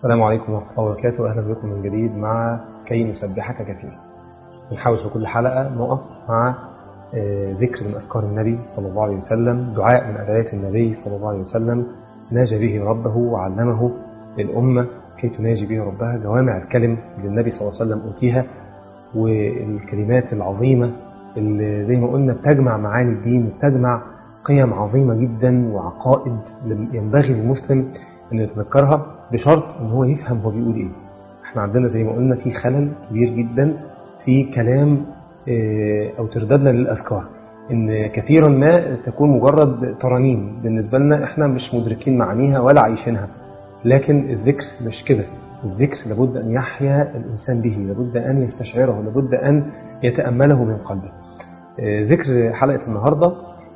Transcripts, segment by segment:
السلام عليكم ورحمة الله وبركاته أهلا بكم من جديد مع كي نسبحك كثيرا بنحاول في كل حلقة نقف مع ذكر من أذكار النبي صلى الله عليه وسلم دعاء من أدعيات النبي صلى الله عليه وسلم ناجى به ربه وعلمه للأمة كي تناجي به ربها جوامع الكلم اللي النبي صلى الله عليه وسلم أوتيها والكلمات العظيمة اللي زي ما قلنا بتجمع معاني الدين بتجمع قيم عظيمة جدا وعقائد ينبغي للمسلم أن يتذكرها بشرط أن هو يفهم هو بيقول إيه احنا عندنا زي ما قلنا في خلل كبير جدا في كلام أو ترددنا للأذكار إن كثيرا ما تكون مجرد ترانيم بالنسبة لنا احنا مش مدركين معانيها ولا عايشينها لكن الذكر مش كده الذكر لابد أن يحيا الإنسان به لابد أن يستشعره لابد أن يتأمله من قلبه ذكر حلقة النهاردة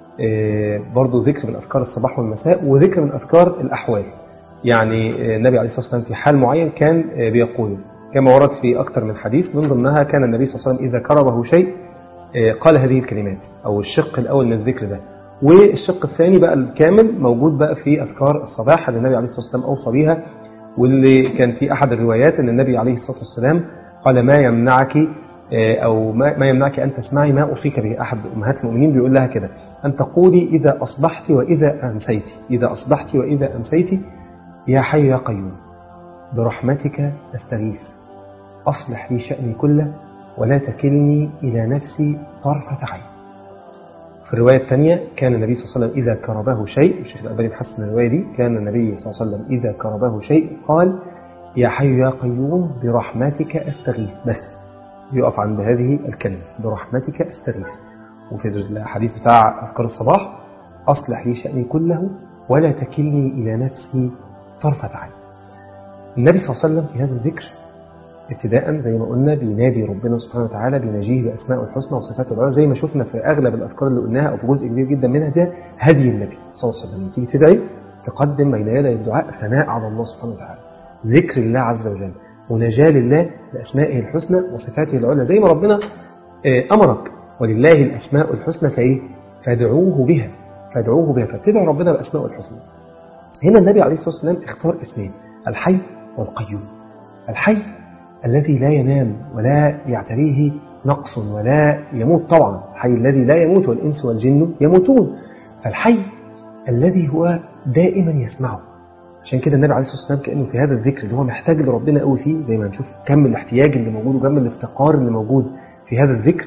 برضو ذكر من أذكار الصباح والمساء وذكر من أذكار الأحوال يعني النبي عليه الصلاة والسلام في حال معين كان بيقول كما ورد في أكثر من حديث من ضمنها كان النبي صلى الله عليه وسلم إذا كربه شيء قال هذه الكلمات أو الشق الأول من الذكر ده والشق الثاني بقى الكامل موجود بقى في أذكار الصباح اللي النبي عليه الصلاة والسلام أوصى بيها واللي كان في أحد الروايات أن النبي عليه الصلاة والسلام قال ما يمنعك أو ما يمنعك أن تسمعي ما أوصيك به أحد أمهات المؤمنين بيقول لها كده أن تقولي إذا أصبحت وإذا أمسيت إذا أصبحت وإذا أمسيت يا حي يا قيوم برحمتك أستغيث أصلح لي شأني كله ولا تكلني إلى نفسي طرفة عين في الرواية الثانية كان النبي صلى الله عليه وسلم إذا كربه شيء الشيخ الألباني حسن الرواية دي كان النبي صلى الله عليه وسلم إذا كربه شيء قال يا حي يا قيوم برحمتك أستغيث بس يقف عند هذه الكلمة برحمتك أستغيث وفي الحديث بتاع أذكار الصباح أصلح لي شأني كله ولا تكلني إلى نفسي طرفة عين النبي صلى الله عليه وسلم في هذا الذكر ابتداء زي ما قلنا بينادي ربنا سبحانه وتعالى بيناجيه بأسماء الحسنى وصفاته العلى زي ما شفنا في أغلب الأذكار اللي قلناها أو في جزء كبير جدا منها ده هدي النبي صلى الله عليه وسلم تيجي تدعي تقدم بين يدي الدعاء ثناء على الله سبحانه وتعالى ذكر الله عز وجل ونجاة لله بأسمائه الحسنى وصفاته العلى زي ما ربنا أمرك ولله الأسماء الحسنى فإيه فادعوه بها فادعوه بها فتدعو ربنا بأسماء الحسنى هنا النبي عليه الصلاة والسلام اختار اسمين الحي والقيوم الحي الذي لا ينام ولا يعتريه نقص ولا يموت طبعا الحي الذي لا يموت والإنس والجن يموتون فالحي الذي هو دائما يسمعه عشان كده النبي عليه الصلاة والسلام كأنه في هذا الذكر اللي هو محتاج لربنا قوي فيه زي ما هنشوف كم الاحتياج اللي موجود وكم الافتقار اللي موجود في هذا الذكر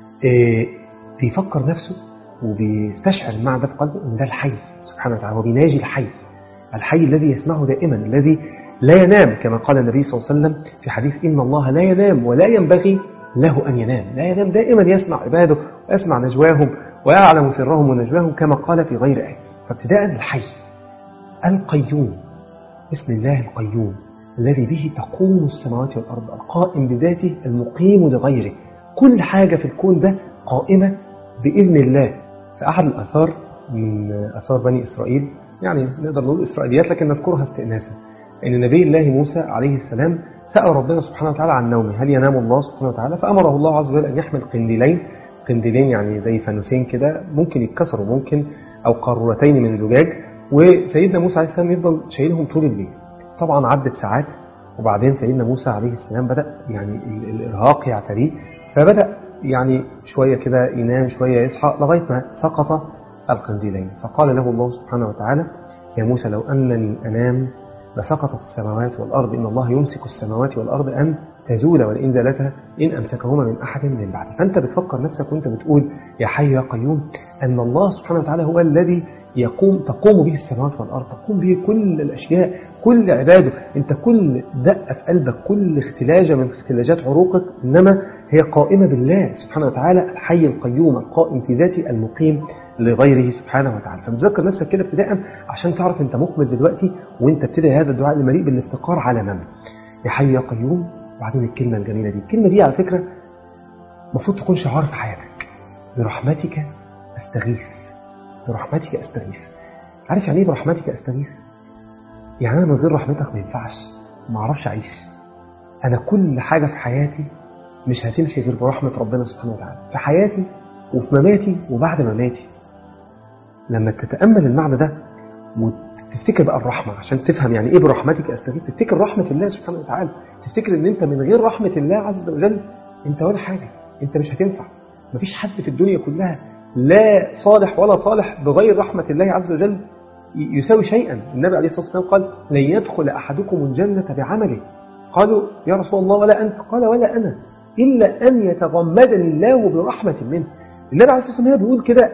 بيفكر نفسه وبيستشعر المعنى ده في قلبه ان ده الحي سبحانه وتعالى هو بيناجي الحي الحي الذي يسمعه دائما الذي لا ينام كما قال النبي صلى الله عليه وسلم في حديث إن الله لا ينام ولا ينبغي له أن ينام لا ينام دائما يسمع عباده ويسمع نجواهم ويعلم سرهم ونجواهم كما قال في غير آية فابتداء الحي القيوم اسم الله القيوم الذي به تقوم السماوات والأرض القائم بذاته المقيم لغيره كل حاجة في الكون ده قائمة بإذن الله في أحد الأثار من أثار بني إسرائيل يعني نقدر نقول إسرائيليات لكن نذكرها استئناسا أن نبي الله موسى عليه السلام سأل ربنا سبحانه وتعالى عن نومه هل ينام الله سبحانه وتعالى فأمره الله عز وجل أن يحمل قنديلين قنديلين يعني زي فانوسين كده ممكن يتكسروا ممكن أو قارورتين من زجاج وسيدنا موسى عليه السلام يفضل شايلهم طول الليل طبعا عدت ساعات وبعدين سيدنا موسى عليه السلام بدأ يعني الإرهاق يعتريه فبدأ يعني شوية كده ينام شوية يصحى لغاية ما سقط القنديلين فقال له الله سبحانه وتعالى يا موسى لو أنني أنام لسقطت السماوات والأرض إن الله يمسك السماوات والأرض أن تزول ولئن زالتا إن أمسكهما من أحد من بعد فأنت بتفكر نفسك وأنت بتقول يا حي يا قيوم أن الله سبحانه وتعالى هو الذي يقوم تقوم به السماوات والأرض تقوم به كل الأشياء كل عباده أنت كل دقة في قلبك كل اختلاجة من اختلاجات عروقك إنما هي قائمة بالله سبحانه وتعالى الحي القيوم القائم في ذاته المقيم لغيره سبحانه وتعالى فبتذكر نفسك كده ابتداء عشان تعرف انت مقبل دلوقتي وانت بتدعي هذا الدعاء المليء بالافتقار على من يا حي يا قيوم وبعدين الكلمة الجميلة دي الكلمة دي على فكرة المفروض تكون شعار في حياتك برحمتك استغيث برحمتك استغيث عارف يعني ايه برحمتك استغيث يعني انا من غير رحمتك ما ينفعش ما اعرفش اعيش انا كل حاجة في حياتي مش هتمشي غير برحمة ربنا سبحانه وتعالى في حياتي وفي مماتي وبعد مماتي لما تتأمل المعنى ده تفتكر بقى الرحمة عشان تفهم يعني ايه برحمتك استغيث تفتكر رحمة الله سبحانه وتعالى تفتكر ان انت من غير رحمة الله عز وجل انت ولا حاجة انت مش هتنفع مفيش حد في الدنيا كلها لا صالح ولا صالح بغير رحمة الله عز وجل يساوي شيئا النبي عليه الصلاة والسلام قال لن يدخل أحدكم الجنة بعمله قالوا يا رسول الله ولا أنت قال ولا أنا إلا أن يتغمدني الله برحمة منه النبي عليه الصلاة والسلام بيقول كده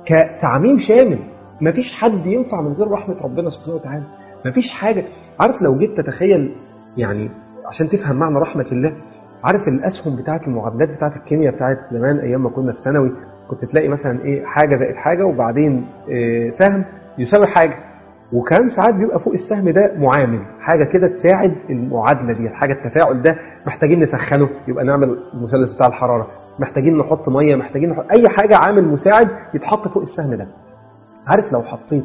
كتعميم شامل مفيش حد ينفع من غير رحمة ربنا سبحانه وتعالى مفيش حاجة عارف لو جيت تتخيل يعني عشان تفهم معنى رحمة الله عارف الأسهم بتاعت المعادلات بتاعت الكيمياء بتاعت زمان أيام ما كنا في ثانوي كنت تلاقي مثلا إيه حاجة زائد حاجة وبعدين إيه سهم يساوي حاجة وكان ساعات بيبقى فوق السهم ده معامل حاجة كده تساعد المعادلة دي الحاجة التفاعل ده محتاجين نسخنه يبقى نعمل المثلث بتاع الحرارة محتاجين نحط مية محتاجين نحط أي حاجة عامل مساعد يتحط فوق السهم ده عارف لو حطيت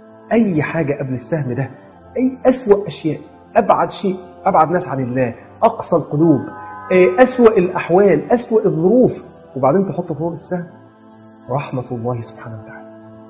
أي حاجة قبل السهم ده أي أسوأ أشياء أبعد شيء أبعد ناس عن الله أقصى القلوب أسوأ الأحوال أسوأ الظروف وبعدين تحط فوق السهم رحمة الله سبحانه وتعالى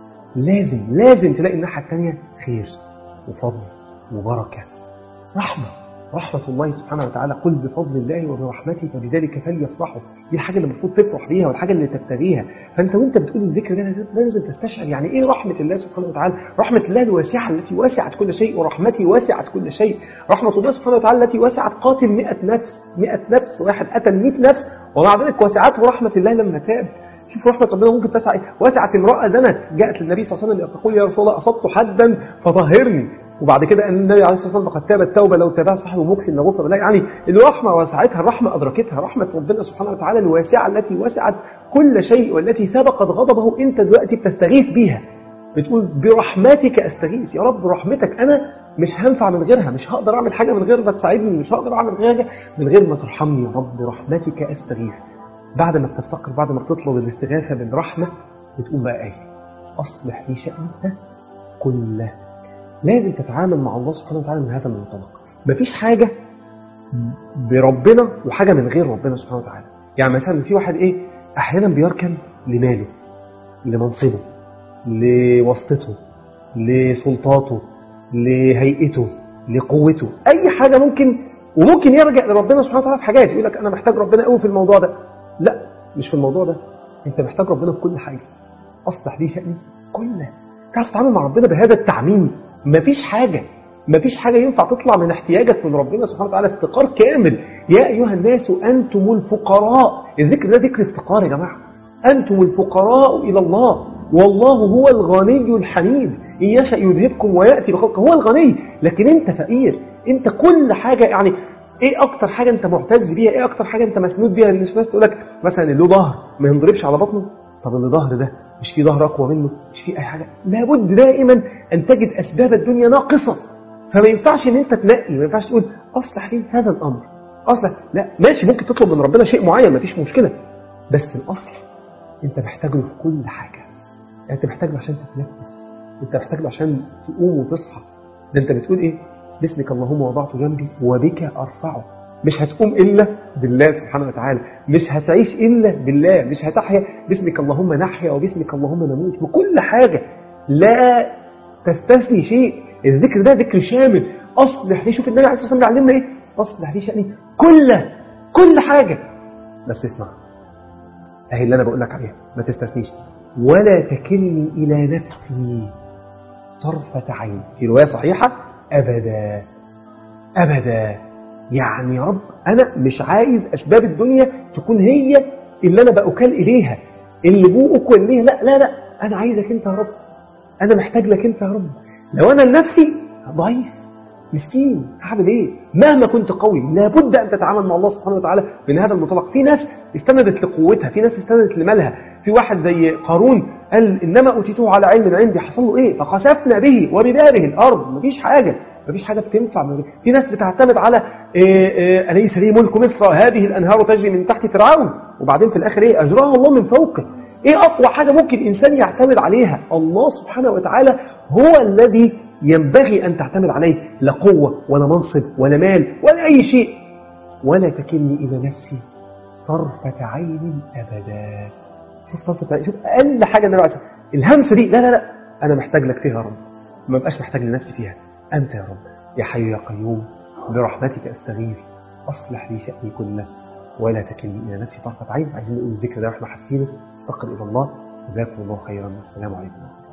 لازم لازم تلاقي الناحية الثانية خير وفضل وبركة رحمة رحمة الله سبحانه وتعالى قل بفضل الله وبرحمته فبذلك فليفرحوا دي الحاجة اللي المفروض تفرح بيها والحاجة اللي تبتغيها فأنت وأنت بتقول الذكر ده لازم تستشعر يعني إيه رحمة الله سبحانه وتعالى رحمة الله الواسعة التي وسعت كل شيء ورحمتي وسعت كل شيء رحمة الله سبحانه وتعالى التي وسعت قاتل 100 نفس 100 نفس واحد قتل 100 نفس ومع ذلك وسعته رحمة الله لما تاب شوف رحمة ربنا ممكن تسع ايه وسعت امرأة زنت جاءت للنبي صلى الله عليه وسلم تقول يا رسول الله أصبت حدا فطهرني وبعد كده ان النبي عليه الصلاه والسلام لقد تاب التوبه لو تابها صاحبه مكسل لغفر لا يعني الرحمه وسعتها الرحمه ادركتها رحمه ربنا سبحانه وتعالى الواسعه التي وسعت كل شيء والتي سبقت غضبه انت دلوقتي بتستغيث بيها بتقول برحمتك استغيث يا رب برحمتك انا مش هنفع من غيرها مش هقدر اعمل حاجه من غير ما تساعدني مش هقدر اعمل حاجه من غير ما ترحمني يا رب برحمتك استغيث بعد ما بتفتقر بعد ما بتطلب الاستغاثه بالرحمه بتقول بقى ايه اصلح لي شأني كله لازم تتعامل مع الله سبحانه وتعالى من هذا المنطلق مفيش حاجة بربنا وحاجة من غير ربنا سبحانه وتعالى يعني مثلا في واحد ايه احيانا بيركن لماله لمنصبه لواسطته لسلطاته لهيئته لقوته اي حاجة ممكن وممكن يرجع لربنا سبحانه وتعالى في حاجات يقول لك انا محتاج ربنا قوي في الموضوع ده لا مش في الموضوع ده انت محتاج ربنا في كل حاجة اصلح لي شأني كله تعرف تتعامل مع ربنا بهذا التعميم مفيش حاجة مفيش حاجة ينفع تطلع من احتياجك من ربنا سبحانه وتعالى افتقار كامل يا أيها الناس أنتم الفقراء الذكر ده ذكر افتقار يا جماعة أنتم الفقراء إلى الله والله هو الغني الحميد إن يشأ يذهبكم ويأتي بخلقه هو الغني لكن أنت فقير أنت كل حاجة يعني ايه اكتر حاجة انت معتز بيها ايه اكتر حاجة انت مسنود بيها الناس تقول لك مثلا اللي له ظهر ما ينضربش على بطنه طب اللي ظهر ده مش في ظهر اقوى منه مش في اي حاجة لابد دائما ان تجد اسباب الدنيا ناقصة فما ينفعش ان انت تنقي ما ينفعش تقول اصلح لي هذا الامر اصلح لا ماشي ممكن تطلب من ربنا شيء معين ما فيش مشكلة بس الاصل انت محتاج له في كل حاجة يعني انت محتاج له عشان تتنفس انت محتاج له عشان تقوم وتصحى ده انت بتقول ايه باسمك اللهم وضعت جنبي وبك ارفعه مش هتقوم إلا بالله سبحانه وتعالى مش هتعيش إلا بالله مش هتحيا باسمك اللهم نحيا وباسمك اللهم نموت بكل حاجة لا تستثني شيء الذكر ده ذكر شامل أصلح لي شوف النبي عليه الصلاة والسلام علمنا إيه أصلح لي شأني كله كل حاجة بس اسمع أهي اللي أنا بقول لك عليها ما تستثنيش ولا تكلني إلى نفسي طرفة عين في رواية صحيحة أبدا أبدا يعني يا رب أنا مش عايز أسباب الدنيا تكون هي اللي أنا بأكل إليها اللي بو أكل إليها لا لا لا أنا عايزك أنت يا رب أنا محتاج لك أنت يا رب لو أنا لنفسي ضعيف مسكين هعمل ايه مهما كنت قوي لابد ان تتعامل مع الله سبحانه وتعالى من هذا المنطلق في ناس استندت لقوتها في ناس استندت لمالها في واحد زي قارون قال انما اوتيته على علم عندي حصل له ايه فخسفنا به وبداره الارض مفيش حاجه مفيش حاجه بتنفع في ناس بتعتمد على إيه إيه اليس لي ملك مصر هذه الانهار تجري من تحت فرعون وبعدين في الاخر ايه اجراها الله من فوقه ايه اقوى حاجه ممكن انسان يعتمد عليها الله سبحانه وتعالى هو الذي ينبغي أن تعتمد عليه لا قوة ولا منصب ولا مال ولا أي شيء ولا تكلني إلى نفسي طرفة عين أبدا شوف طرفة عين شوف أقل حاجة النبي عليه الهمسة دي لا لا لا أنا محتاج لك فيها يا رب ما بقاش محتاج لنفسي فيها أنت يا رب يا حي يا قيوم برحمتك أستغيث أصلح لي شأني كله ولا تكلني إلى نفسي طرفة عين عايزين نقول الذكر ده واحنا حاسينه فقر إلى الله جزاكم الله خيرا والسلام عليكم